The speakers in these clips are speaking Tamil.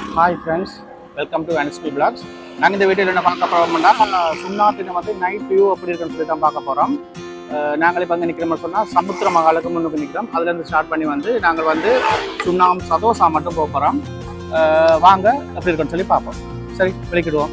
hi friends welcome to NSP blogs நாங்கள் இந்த வீடியோவில் என்ன பார்க்க போகிறோம்னா சுண்ணாத்தின வந்து நைட் வியூ அப்படி இருக்குன்னு சொல்லி தான் பார்க்க போகிறோம் நாங்கள் இப்போ வந்து நிற்கிறோம்னு சொன்னால் சமுத்திர மகாலுக்கு முன்னுக்கு நிற்கிறோம் அதுலேருந்து ஸ்டார்ட் பண்ணி வந்து நாங்கள் வந்து சுண்ணாம் சதோசா மட்டும் போக போகிறோம் வாங்க எப்படி இருக்குன்னு சொல்லி பார்ப்போம் சரி வெளிக்கிடுவோம்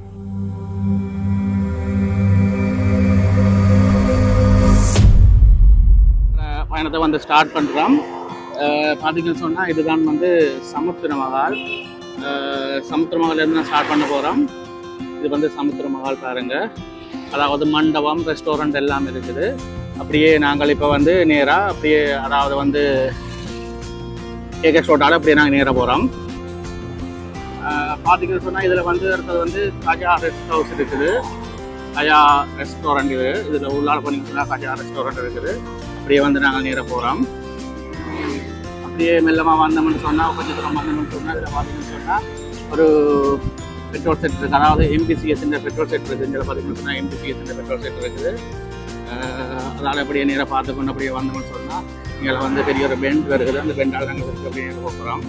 அஹ் பயணத்தை வந்து ஸ்டார்ட் பண்ணுறோம் பார்த்தீங்கன்னு சொன்னால் இதுதான் வந்து சமுத்திர மகால் அஹ் சமுத்திர மகால்லேருந்து நான் ஸ்டார்ட் பண்ண போகிறோம் இது வந்து சமுத்திர மகால் பாருங்க அதாவது மண்டபம் ரெஸ்டாரண்ட் எல்லாம் இருக்குது அப்படியே நாங்கள் இப்போ வந்து நேராக அப்படியே அதாவது வந்து கேகே ஷோட்டால் அப்படியே நாங்கள் நேராக போகிறோம் பார்த்தீங்கன்னு சொன்னால் இதில் வந்து அடுத்தது வந்து கஜா ரெஸ்ட் ஹவுஸ் இருக்குது கஜா ரெஸ்டாரண்ட் இது இதில் உள்ளால போனீங்கன்னு சொன்னால் கஜா ரெஸ்டாரண்ட் இருக்குது அப்படியே வந்து நாங்கள் நேராக போகிறோம் அப்படியே மெல்லமாக வந்தோம்னு சொன்னால் கொஞ்சம் தூரம் வந்தோம்னு சொன்னால் இதில் பார்த்தீங்கன்னு சொன்னால் ஒரு பெட்ரோல் செட் இருக்குது அதாவது எம்பிசிஎஸ் இந்த பெட்ரோல் செட் இருக்குது இதில் பார்த்தீங்கன்னு சொன்னால் எம்பிசிஎஸ் இந்த பெட்ரோல் செட் இருக்குது அஹ் அதால் அப்படியே நேராக பார்த்துக்கொண்டு அப்படியே வந்தோம்னு சொன்னால் இங்கே வந்து பெரிய ஒரு பெண்ட் வருகிறது அந்த பெண்டால் நாங்கள் இருக்கு அப்படியே நேரா போகிறோம்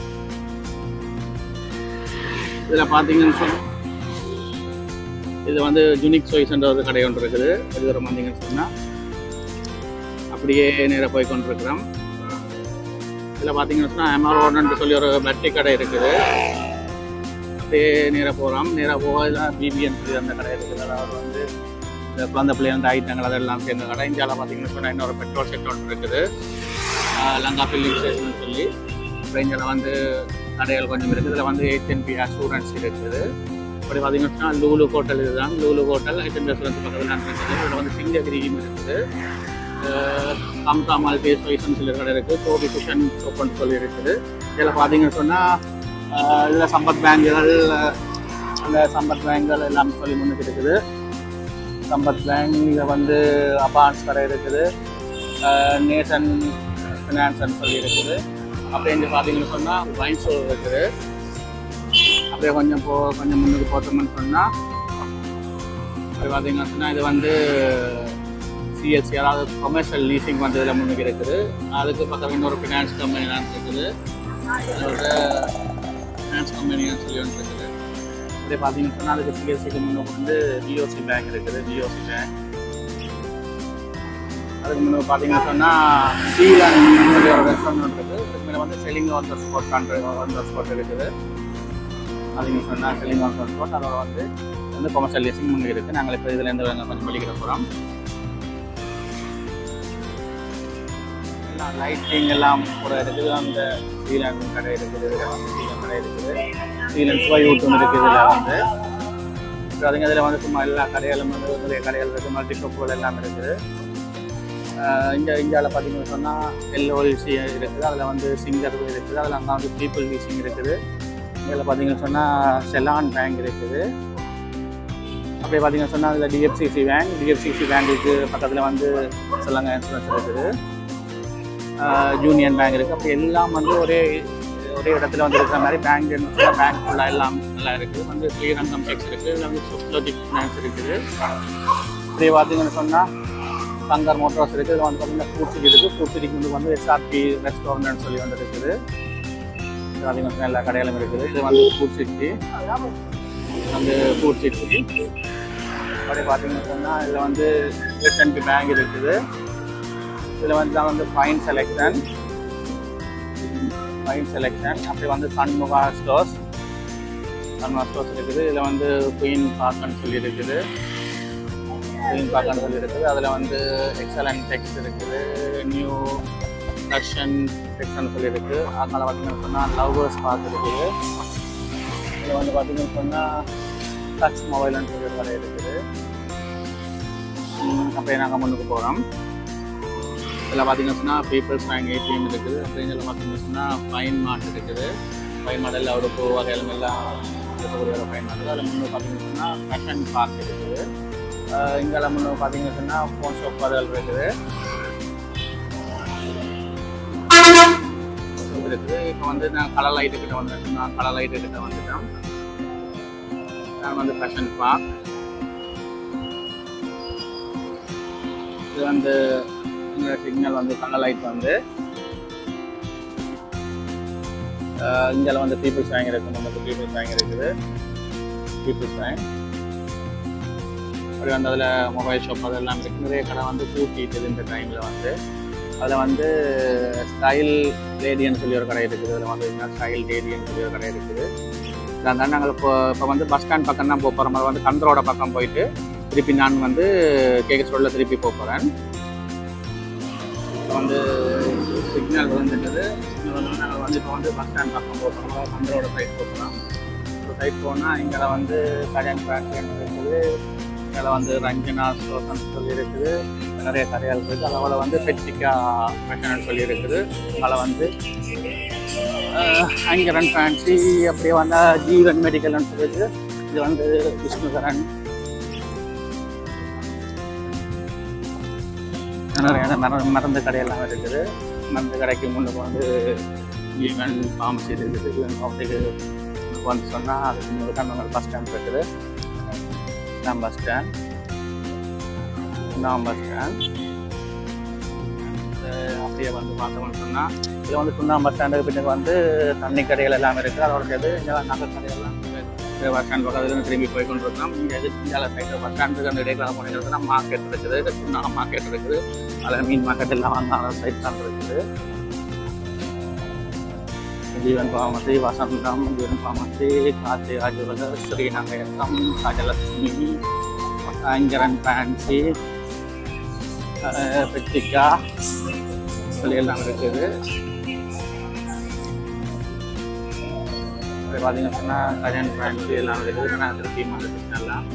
இதில் பார்த்தீங்கன்னு சொன்னால் இது வந்து ஜுனிக் சோய்ஸ்ன்ற ஒரு கடை ஒன்று இருக்குது இது தூரம் வந்தீங்கன்னு சொன்னால் அப்படியே நேராக போய் கொண்டிருக்கிறோம் இதில் பார்த்தீங்கன்னு சொன்னால் எமரோன்னு சொல்லி ஒரு பட்டி கடை இருக்குது அப்படியே நேராக போகிறோம் நேராக போக இதான் பிபிஎன் சொல்லி அந்த கடை இருக்குது அதாவது வந்து இந்த குழந்தை பிள்ளைங்க ஐட்டங்கள் அதெல்லாம் சேர்ந்த கடை இந்தியாவில் பார்த்தீங்கன்னு சொன்னால் இன்னொரு பெட்ரோல் செட் ஒன்று இருக்குது ஆஹ் லங்கா ஃபில்லிங் ஸ்டேஷன் சொல்லி அப்புறம் இதில் வந்து கடைகள் கொஞ்சம் இருக்குது இதில் வந்து ஹெச்என்பி அசூரன்ஸ் இருக்குது அப்படி பார்த்தீங்கன்னு சொன்னால் லூலு ஹோட்டல் இதுதான் லூலு ஹோட்டல் ஹெச்என்பி அசூரன்ஸ் பக்கத்தில் இருக்குது இதில் வந்து சிங்ககிரியும் இருக்குது கம்கா மால்டேஸ் வைசன் சில கடை இருக்குது கோபி குஷன் சோப்புன்னு சொல்லி இருக்குது இதில் பார்த்தீங்கன்னு சொன்னால் இதில் சம்பத் பேங்குகள் அந்த சம்பத் பேங்குகள் எல்லாம் சொல்லி முன்னுக்கு இருக்குது சம்பத் பேங்க் இங்கே வந்து அபான்ஸ் கடை இருக்குது நேசன் ஃபினான்ஸ்னு சொல்லி இருக்குது அப்படியே இங்கே பார்த்தீங்கன்னு சொன்னால் வைன் ஸ்டோர் இருக்குது அப்படியே கொஞ்சம் போ கொஞ்சம் முன்னுக்கு போட்டோம்னு சொன்னால் அப்படி பார்த்தீங்கன்னு சொன்னால் இது வந்து சிஎஸ்சி அதாவது கொமர்ஷியல் லீசிங் வந்து இதில் முன்னுக்கு இருக்குது அதுக்கு பக்கத்தில் இன்னொரு ஃபினான்ஸ் கம்பெனி தான் இருக்குது அதோட ஃபினான்ஸ் கம்பெனின்னு சொல்லி ஒன்று இருக்குது அப்படியே பார்த்தீங்கன்னு சொன்னால் அதுக்கு சிஎஸ்சிக்கு முன்னுக்கு வந்து பிஓசி பேங்க் இருக்குது பிஓசி பேங்க் அதுக்கு முன்னாடி பார்த்தீங்கன்னு சொன்னால் சீலன் சொல்லி ஒரு ரெஸ்டாரண்ட் இருக்குது இதுக்கு மேலே வந்து selling on the spot country on the spot இருக்குது அதுக்கு சொன்னால் செல்லிங் ஆன் த ஸ்பாட் அதோட வந்து வந்து கொமர்ஷியல் லீசிங் முன்னுக்கு இருக்குது நாங்கள் இப்போ இதுல இருந்து கொஞ்சம் வெளிக்கிற போகிறோம் எல்லாம் லைட்டிங் எல்லாம் கூட இருக்குது அந்த சீலன் கடை இருக்குது இதில் வந்து சீலன் கடை இருக்குது சீலன் சுவை ஊட்டும் இருக்குது இதில் வந்து அப்புறம் அதுங்க இதில் வந்து சும்மா எல்லா கடைகளும் வந்து நிறைய கடைகள் இருக்குது மல்டி ஷாப்புகள் எல்லாம் இருக்குது இங்கே இந்தியாவில் பார்த்தீங்கன்னு சொன்னால் எல்ஓஎல்சி இருக்குது அதில் வந்து சிங்கர் இருக்குது அதில் அங்கே வந்து பீப்புள் வீசிங் இருக்குது இதில் பார்த்தீங்கன்னு சொன்னால் செலான் பேங்க் இருக்குது அப்படியே பார்த்தீங்கன்னு சொன்னால் அதில் டிஎஃப்சிசி பேங்க் டிஎஃப்சிசி பேங்க்குக்கு பக்கத்தில் வந்து சிலங்க இன்சூரன்ஸ் இருக்குது யூனியன் பேங்க் இருக்குது அப்படி எல்லாம் வந்து ஒரே ஒரே இடத்துல வந்து இருக்கிற மாதிரி பேங்க் பேங்க் ஃபுல்லாக எல்லாம் நல்லா இருக்குது வந்து ஸ்ரீரங்கம் டெக்ஸ் இருக்குது இதில் வந்து சுப்லோஜிக் ஃபினான்ஸ் இருக்குது அப்படியே பார்த்தீங்கன்னு சொன்னால் சங்கர் மோட்டார்ஸ் இருக்குது இதில் வந்து பார்த்தீங்கன்னா ஃப்ரூட் சிட்டி இருக்குது ஃப்ரூட் சிட்டிக்கு வந்து வந்து எஸ்ஆர்பி ரெஸ்டாரண்ட் சொல்லி வந்து இருக்குது இது பார்த்தீங்கன்னா சொன்னா எல்லா கடைகளும் இருக்குது இது வந்து ஃப்ரூட் சிட்டி வந்து ஃப்ரூட் சிட்டி அப்படி பார்த்தீங்கன்னு சொன்னால் இதில் வந்து எஸ்என்பி பேங்க் இருக்குது இதில் வந்து தான் வந்து ஃபைன் செலெக்ஷன் ஃபைன் செலெக்ஷன் அப்படி வந்து சண்முகா ஸ்டோர்ஸ் சண்முகா ஸ்டோர்ஸ் இருக்குது இதில் வந்து குயின் பார்க்கன்னு சொல்லி இருக்குது குயின் பார்க்கன்னு சொல்லி இருக்குது அதில் வந்து எக்ஸலன்ட் டெக்ஸ்ட் இருக்குது நியூ ரஷ்யன் டெக்ஸ்ட்னு சொல்லி இருக்குது அதனால் பார்த்தீங்கன்னு சொன்னால் லவ்வர்ஸ் பார்க் இருக்குது இதில் வந்து பார்த்தீங்கன்னு சொன்னால் டச் மொபைல்னு சொல்லி ஒரு கடை இருக்குது உம், அப்படியே நாங்கள் முன்னுக்கு போகிறோம் இதில் பார்த்தீங்கன்னு சொன்னால் பீப்புள்ஸ் பேங்க் ஏடிஎம் இருக்குது அப்புறம் இதில் பார்த்தீங்கன்னு சொன்னால் ஃபைன் மார்ட் இருக்குது ஃபைன் மார்ட் எல்லாம் அவருக்கு வகையிலும் எல்லாம் இருக்கக்கூடிய ஒரு ஃபைன் மார்ட் அதில் முன்னே பார்த்தீங்கன்னு சொன்னால் ஃபேஷன் பார்க் இருக்குது இங்கே முன்னே பார்த்தீங்கன்னு சொன்னால் ஃபோன் ஷாப் அதுகள் இருக்குது இருக்குது இப்போ வந்து நான் கலர் லைட்டு கிட்ட வந்துட்டேன் நான் கலர் லைட்டு கிட்ட வந்துட்டேன் நான் வந்து ஃபேஷன் பார்க் இது வந்து இந்த சிக்னல் வந்து கலர் லைட் வந்து இங்கே வந்து பீப்புள்ஸ் பேங்க் இருக்குது நமக்கு பீப்புள்ஸ் பேங்க் இருக்குது பீப்புள்ஸ் பேங்க் அப்படி வந்து அதில் மொபைல் ஷாப் அதெல்லாம் இருக்குது நிறைய கடை வந்து பூட்டிட்டு இந்த டைமில் வந்து அதில் வந்து ஸ்டைல் லேடின்னு சொல்லி ஒரு கடை இருக்குது அதில் வந்து ஸ்டைல் லேடின்னு சொல்லி ஒரு கடை இருக்குது அதனால நாங்கள் இப்போ இப்போ வந்து பஸ் ஸ்டாண்ட் பக்கம் தான் போக போகிறோம் அது வந்து கந்தரோட பக்கம் போயிட்டு திருப்பி நான் வந்து கேக்கு ரோடில் திருப்பி போக போகிறேன் இப்போ வந்து சிக்னல் விழுந்துட்டது சிக்னல் வந்து நாங்கள் வந்து இப்போ வந்து பஸ் ஸ்டாண்ட் பக்கம் போக போகிறோம் கந்தரோட சைட் போக போகிறோம் ஒரு சைட் போனால் இங்கே வந்து கல்யாண் ஃபேக்ட்ரி இருக்குது இங்கே வந்து ரஞ்சனா ஸ்டோர்ஸ் சொல்லி இருக்குது நிறைய கடைகள் இருக்குது அதில் வந்து பெட்சிக்கா ஃபேஷன் சொல்லி இருக்குது அதில் வந்து அங்கரன் ஃபேன்சி அப்படியே வந்தால் ஜீவன் மெடிக்கல்னு சொல்லிட்டு இது வந்து விஷ்ணுகரன் நிறைய மர மருந்து கடையெல்லாம் இருக்குது மருந்து கடைக்கு முன்னுக்கு வந்து ஜீவன் ஃபார்மசி இருக்குது ஜீவன் ஃபார்மசிக்கு முன்னுக்கு வந்து சொன்னால் அதுக்கு முன்னுக்கு தான் பஸ் ஸ்டாண்ட் இருக்குது நாம் பஸ் ஸ்டாண்ட் நாம் பஸ் ஸ்டாண்ட் அப்படியே வந்து பார்த்தோம்னு சொன்னால் இதில் வந்து சுண்ணாம்பு பஸ் ஸ்டாண்டுக்கு பின்னுக்கு வந்து தண்ணி கடைகள் எல்லாம் இருக்குது அதோட சேர்த்து இங்கே நகை கடைகள்லாம் பஸ் ஸ்டாண்ட் பக்கத்துல திரும்பி போய் கொண்டு இருக்கோம் இங்கே எது இந்தியாவில் சைடு பஸ் ஸ்டாண்டுக்கு அந்த இடையில போனீங்கன்னா மார்க்கெட் இருக்குது சுண்ணாம்பு மார்க்கெட் இருக்குது அதில் மீன் மார்க்கெட் எல்லாம் வந்து அந்த சைட் தான் இருக்குது ஜீவன் ஃபார்மசி வசந்தம் ஜீவன் ஃபார்மசி கார்த்தி ராஜுவலர் ஸ்ரீநகரம் ராஜலட்சுமி அங்கரன் ஃபேன்சி பெட்டிக்கா சொல்லி எல்லாம் இருக்குது இப்போ பார்த்தீங்கன்னா சொன்னால் கல்யாண் ஃபேன்சி எல்லாம் இருக்குது நான் திருப்பி எல்லாம்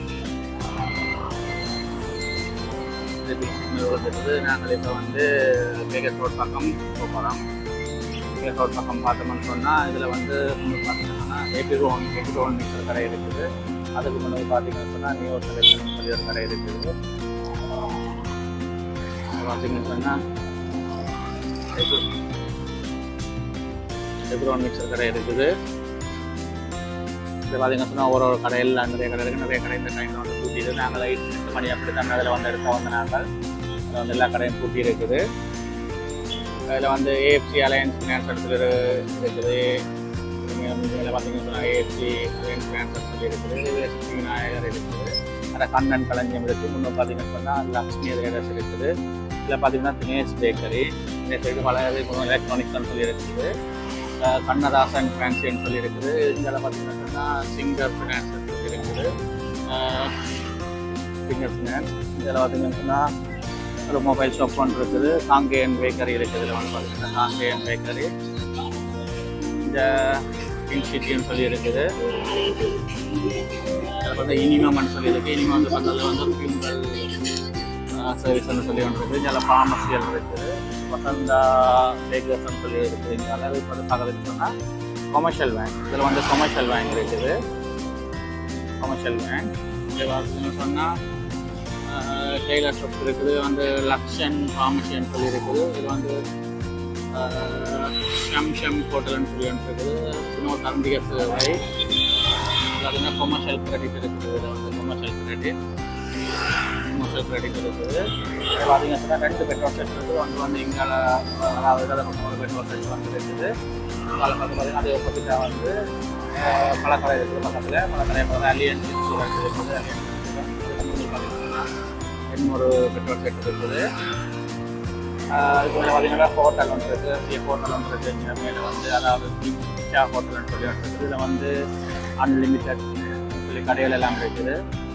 இருக்குது நாங்கள் இப்போ வந்து கேகஸ் ரோட் பக்கம் போக போகிறோம் கேகஸ் ரோட் பக்கம் பார்த்தோம்னு சொன்னால் இதில் வந்து உங்களுக்கு பார்த்தீங்கன்னா ஏபி ரோன் ஏபி ரோன் மிக்சர் கடை இருக்குது அதுக்கு முன்னாடி பார்த்தீங்கன்னு சொன்னால் நியூ செலெக்ஷன் சொல்லி ஒரு கடை இருக்குது பார்த்தீங்கன்னு சொன்னால் எப்ரோன் மிக்சர் கடை இருக்குது இது பார்த்தீங்கன்னு சொன்னால் ஒரு ஒரு கடையில் நிறைய கடை இருக்குது நிறைய கடை இந்த டைமில் வந்து பூட்டிட்டு நாங்கள் லைட் எட்டு மணி அப்படி தான் அதில் வந்து எடுக்க வந்து நாங்கள் அதில் வந்து எல்லா கடையும் பூட்டி இருக்குது அதில் வந்து ஏஎஃப்சி அலையன்ஸ் ஃபினான்ஸ் இடத்துல இருக்குது இதில் பார்த்தீங்கன்னு சொன்னால் ஏஎஃப்சி அலையன்ஸ் ஃபினான்ஸ் சொல்லி இருக்குது எஸ்பி விநாயகர் இருக்குது அதில் கண்ணன் களஞ்சியம் இருக்குது முன்னே பார்த்தீங்கன்னு சொன்னால் லக்ஷ்மி ரேடர்ஸ் இருக்குது இதில் பார்த்தீங்கன்னா தினேஷ் பேக்கரி தினேஷ் பேக்கரி பல எலக்ட்ரானிக்ஸ்னு சொல்லி இருக்குது கண்ணதாசன் ஃபேன்சின்னு சொல்லி இருக்குது இதில் பார்த்தீங்கன்னா சொன்னால் சிங்கர் ஃபினான்ஸ் சொல்லி இருக்குது சிங்கர் ஃபினான்ஸ் இதில் பார்த்தீங்கன்னு சொன்னால் ஒரு மொபைல் ஷாப் ஒன்று இருக்குது காங்கேயன் பேக்கரி இருக்குது இதில் வந்து பார்த்தீங்கன்னா காங்கேயன் பேக்கரி இந்த இன்ஸ்டிடியூட்னு சொல்லி இருக்குது அதில் வந்து இனிமம்னு சொல்லி இருக்குது இனிமே வந்து பக்கத்தில் வந்து ஃபியூனரல் சர்வீஸ்னு சொல்லி ஒன்று இருக்குது இதில் ஃபார்மசியல் இருக்குது வசந்தா பேக்கர்ஸ்னு சொல்லி இருக்குது இங்கே அளவு இப்போ வந்து பக்கத்துக்கு சொன்னால் கொமர்ஷியல் பேங்க் இதில் வந்து கொமர்ஷியல் பேங்க் இருக்குது கொமர்ஷியல் பேங்க் இதில் பார்த்தீங்கன்னு சொன்னால் டெய்லர் ஷாப் இருக்குது வந்து லக்ஷன் ஃபார்மசின்னு சொல்லி இருக்குது இது வந்து ஷம் ஷம் ஹோட்டல்னு சொல்லி ஒன்று இருக்குது இன்னொரு தம்பிக சேவை பார்த்தீங்கன்னா கொமர்ஷியல் கிரெடிட் இருக்குது இது வந்து கொமர்ஷியல் கிரெடிட் கொமர்ஷியல் கிரெடிட் இருக்குது இது பார்த்தீங்கன்னா ரெண்டு பெட்ரோல் செட் இருக்குது ஒன்று வந்து இங்கால அதாவது இதில் ஒரு பெட்ரோல் செட் வந்து இருக்குது அதில் வந்து பார்த்தீங்கன்னா அதை பற்றிட்டு வந்து பழக்கடை இருக்குது பக்கத்தில் பழக்கடை வந்து அலியன்ஸ் இன்சூரன்ஸ் இருக்குது அலியன்ஸ் இன்சூரன்ஸ் பார்த்தீங்கன்னா இன்னொரு பெட்ரோல் செட் இருக்குது இதுல பார்த்தீங்கன்னா ஹோட்டல் ஒன்று இருக்குது பெரிய ஹோட்டல் ஒன்று இருக்குது இங்கே மேலே வந்து அதாவது ஷா ஹோட்டல்னு சொல்லி ஒன்று இருக்குது இதில் வந்து அன்லிமிட்டட் சொல்லி கடைகள் எல்லாம் இருக்குது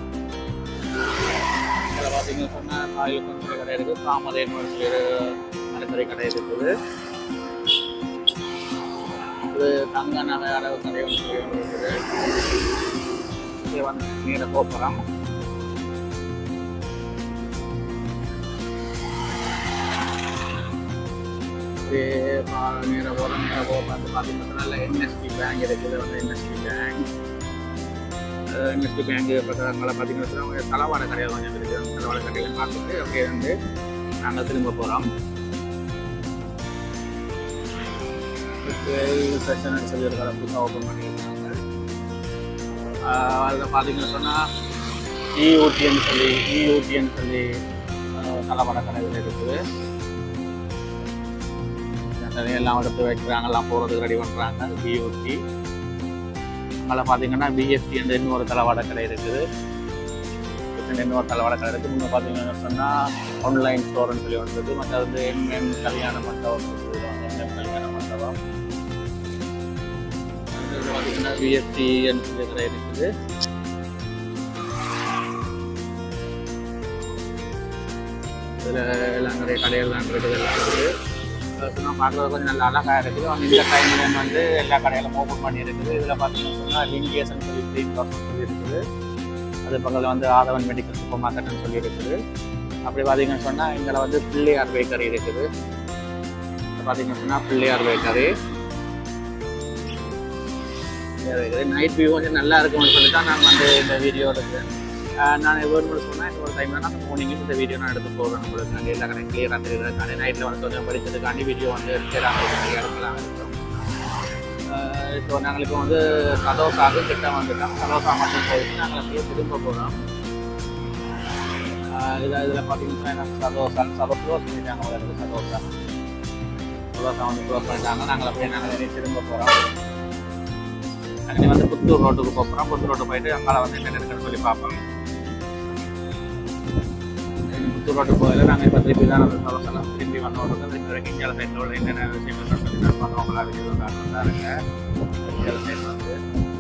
இதில் பார்த்தீங்கன்னு சொன்னால் ஆயில் கொஞ்சம் கடை இருக்குது தாமதேன்னு சொல்லி ஒரு மரக்கறி கடை இருக்குது இது தங்க நகை அளவு கடை ஒன்று சொல்லி ஒன்று இருக்குது இது வந்து நீரை போக்குறோம் அப்படியே பா- நேரா போகிறோம் நேராக போக பார்த்து பார்த்தீங்கன்னா நல்ல என்எஸ்டி பேங்க் இருக்குது வந்து என்எஸ்டி பேங்க் என்எஸ்டி பேங்க் பக்கத்தில் பார்த்தீங்கன்னா அவங்க தளவாட கடையில் கொஞ்சம் இருக்குது அந்த தளவாட கடையில் பார்த்துட்டு அப்படியே வந்து நாங்கள் திரும்ப போகிறோம் செஷன் சொல்லி இருக்கிற புதுசாக ஓப்பன் பண்ணியிருக்காங்க ஆஹ் அதில் பார்த்தீங்கன்னு சொன்னால் இஓடின்னு சொல்லி இஓடின்னு சொல்லி ஆஹ் தளவாட கடைகள் இருக்குது நிறைய எல்லாம் எடுத்து வைக்கிறாங்க எல்லாம் போகிறதுக்கு ரெடி பண்ணுறாங்க பிஓடி அங்கே பார்த்தீங்கன்னா பிஎஸ்டி என்ற இன்னொரு தளவாட கடை இருக்குது கிச்சன் இன்னொரு தளவாட கடை இருக்குது முன்னே பார்த்தீங்கன்னா சொன்னால் ஆன்லைன் ஸ்டோர்னு சொல்லி வந்தது மற்ற வந்து எம்எம் கல்யாண மண்டபம் இருக்குது எம்எம் கல்யாண மண்டபம் அடுத்தது பார்த்தீங்கன்னா பிஎஸ்டி சொல்லி கடை இருக்குது இதில் எல்லாம் நிறைய கடைகள் தான் இருக்குது எல்லாம் இருக்குது சும்மா பார்க்குறது கொஞ்சம் நல்லா அழகாக இருக்குது அவங்க இந்த டைம்லேயும் வந்து எல்லா கடையிலும் ஓப்பன் பண்ணி இருக்குது இதில் பார்த்தீங்கன்னா சொன்னால் லிங்கேசன் சொல்லி த்ரீ சொல்லி இருக்குது அது பக்கத்தில் வந்து ஆதவன் மெடிக்கல் சூப்பர் மார்க்கெட்னு சொல்லி இருக்குது அப்படி பார்த்தீங்கன்னு சொன்னால் இங்கே வந்து பிள்ளையார் பேக்கரி இருக்குது பார்த்தீங்கன்னு சொன்னால் பிள்ளையார் பேக்கரி நைட் வியூ கொஞ்சம் நல்லா இருக்கும்னு சொல்லி தான் நான் வந்து இந்த வீடியோ எடுத்தேன் ஆஹ் நான் எவ்வளோ சொன்னேன் இந்த ஒரு டைம் நான் மார்னிங் இந்த வீடியோ நான் எடுத்து போகிறேன் உங்களுக்கு நான் எல்லா கடையும் கிளியராக தெரியுறதுக்காண்டி நைட்டில் வந்து கொஞ்சம் படிச்சதுக்காண்டி வீடியோ வந்து எடுக்கலாம் எடுக்கலாம் இருக்கோம் இப்போ நாங்கள் இப்போ வந்து சதோசாவுக்கு கிட்ட வந்துட்டோம் சதோசா மட்டும் போயிட்டு நாங்கள் அப்படியே திரும்ப போகிறோம் இதில் இதில் பார்த்தீங்கன்னா எனக்கு சதோசா சதோ க்ளோஸ் பண்ணிட்டாங்க உங்களுக்கு சதோசா சதோசா வந்து க்ளோஸ் பண்ணிட்டாங்க நாங்கள் அப்படியே நாங்கள் இனி திரும்ப போகிறோம் நாங்கள் வந்து புத்தூர் ரோட்டுக்கு போகிறோம் புத்தூர் ரோட்டு போயிட்டு அங்கால வந்து என்ன இருக்குன்னு சொல்லி பார்ப்போம் புத்தூர் ரோட்டு போகல நாங்கள் இப்போ திருப்பி தான் அந்த சதோசெல்லாம் திரும்பி வந்தோம் திரும்பி வரைக்கும் இந்தியாவில் சைட்டில் உள்ள என்னென்ன விஷயங்கள் சொல்லி நான் பண்ணுவோங்களா வீடியோ காட்டுறதா இருங்க இந்தியாவில் சைட் வந்து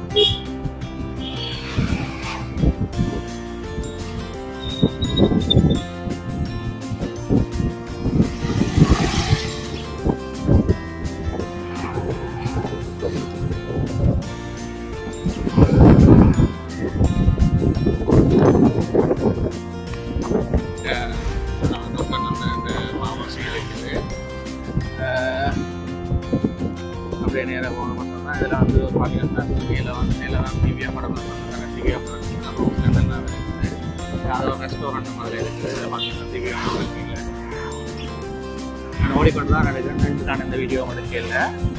அப்படியே நேராக போகணும் சொன்னால் இதில் வந்து ஒரு பார்த்தீங்கன்னா டிவியில் வந்து நிலம் டிவியா படம் சொன்னாங்க டிவியா படம் என்னென்ன இருக்குது அது ஒரு ரெஸ்டாரண்ட் மாதிரி இருக்குது இதில் பார்த்தீங்கன்னா டிவியா இருக்குங்க நான் ஓடிக்கொண்டு தான் நினைக்கிறேன் நான் இந்த வீடியோ முடிக்கல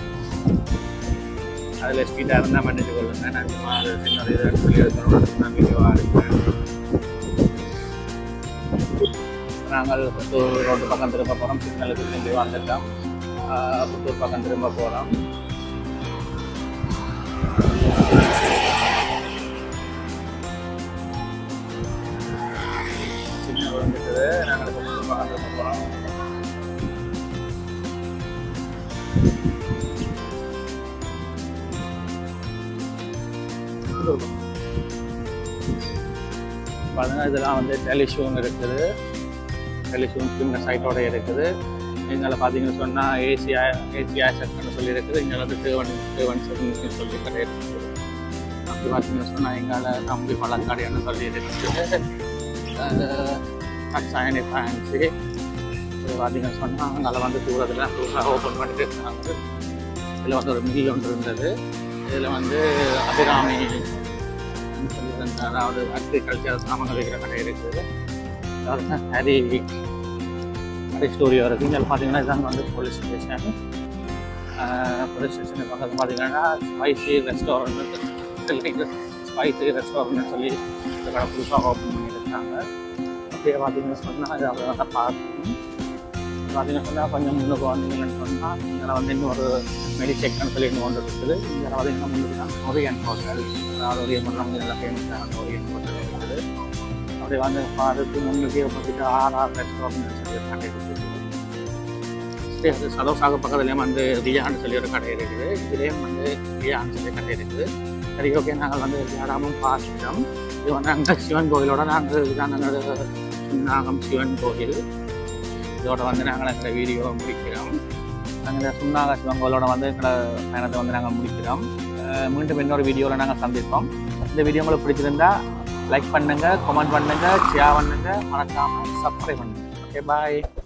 அதில் ஸ்பீடாக இருந்தால் மன்னிச்சு கொள்ளுங்க நான் சும்மா அது சின்ன இதை சொல்லி எடுத்துகிறோம் தான் வீடியோவாக இருக்கேன் நாங்கள் புத்தூர் ரோட்டு பக்கம் திரும்ப போகிறோம் சிக்னலுக்கு திரும்பி வந்துட்டோம் ஆஹ் புத்தூர் பக்கம் திரும்ப போகிறோம் சிக்னல் வந்துட்டுது நாங்கள் இப்போ புத்தூர் பக்கம் திரும்ப போகிறோம் பாருங்க இதெல்லாம் வந்து டெலிஷூன் இருக்குது டெலிஷூன் சின்ன சைட்டோட இருக்குது எங்களை பார்த்தீங்கன்னு சொன்னால் ஏசியா ஏசியா செக்னு சொல்லி இருக்குது இங்கே வந்து தேவன் தேவன் செக்னு சொல்லி கடை இருக்குது அப்படி பார்த்தீங்கன்னு சொன்னால் எங்களை தம்பி பழக்கடைன்னு சொல்லி இருக்குது சைனி ஃபேன்சி இது பார்த்தீங்கன்னு சொன்னால் அங்கே வந்து தூரத்தில் புதுசாக ஓப்பன் பண்ணிட்டு இருக்காங்க இதில் வந்து ஒரு மில் ஒன்று இருந்தது இதில் வந்து அபிராமி சொல்லி இருந்த அதாவது அக்ரிகல்ச்சர் சாமான்கள் விற்கிற கடை இருக்குது அதாவது ஹரி ஹரி ஸ்டூடியோ இருக்குது இங்கே பார்த்தீங்கன்னா இதாங்க வந்து போலீஸ் ஸ்டேஷன் போலீஸ் ஸ்டேஷன் பக்கத்தில் பார்த்தீங்கன்னா ஸ்பைசி ரெஸ்டாரண்ட் ஸ்பைசி ரெஸ்டாரண்ட்னு சொல்லி இந்த கடை புதுசாக ஓப்பன் பண்ணியிருக்காங்க அப்படியே பார்த்தீங்கன்னு சொன்னால் இது அவ்வளோ தான் பார்க்கணும் பார்த்தீங்கன்னு சொன்னால் கொஞ்சம் முன்னுக்கு வந்தீங்கன்னு சொன்னால் இதில் வந்து இன்னொரு மெடிசெக்னு சொல்லி இன்னும் ஒன்று இருக்குது இங்கே பார்த்தீங்கன்னா முன்னுக்கு தான் ஒரியன் ஹோட்டல் அதாவது ஒரியன் ஹோட்டல் வந்து நல்லா ஃபேமஸான ஒரியன் ஹோட்டல் இருக்குது அப்படி வந்து அதுக்கு முன்னுக்கு opposite ஆர்ஆர் ரெஸ்டாரண்ட் சொல்லி ஒரு கடை இருக்குது ஸ்டே சதோசாக பக்கத்துலேயும் வந்து ரியான்னு சொல்லி ஒரு கடை இருக்குது இதுலேயும் வந்து ரியான்னு சொல்லி கடை இருக்குது சரி ஓகே நாங்கள் வந்து விளையாடாமல் பார்த்துட்டோம் இது வந்து அங்கே சிவன் கோயிலோட நாங்கள் இதுதான் நாங்கள் சுன்னாகம் சிவன் கோயில் இதோட வந்து நாங்கள் எங்களை வீடியோ முடிக்கிறோம் நாங்கள் சுன்னாக சிவன் கோயிலோட வந்து எங்களை பயணத்தை வந்து நாங்கள் முடிக்கிறோம் அஹ் மீண்டும் இன்னொரு வீடியோவில் நாங்கள் சந்திப்போம் இந்த வீடியோ உங்களுக்கு பிடிச்சிருந்தா லைக் பண்ணுங்க கமெண்ட் பண்ணுங்க ஷேர் பண்ணுங்க மறக்காம சப்ஸ்கிரைப் பண்ணுங்க ஓகே பாய்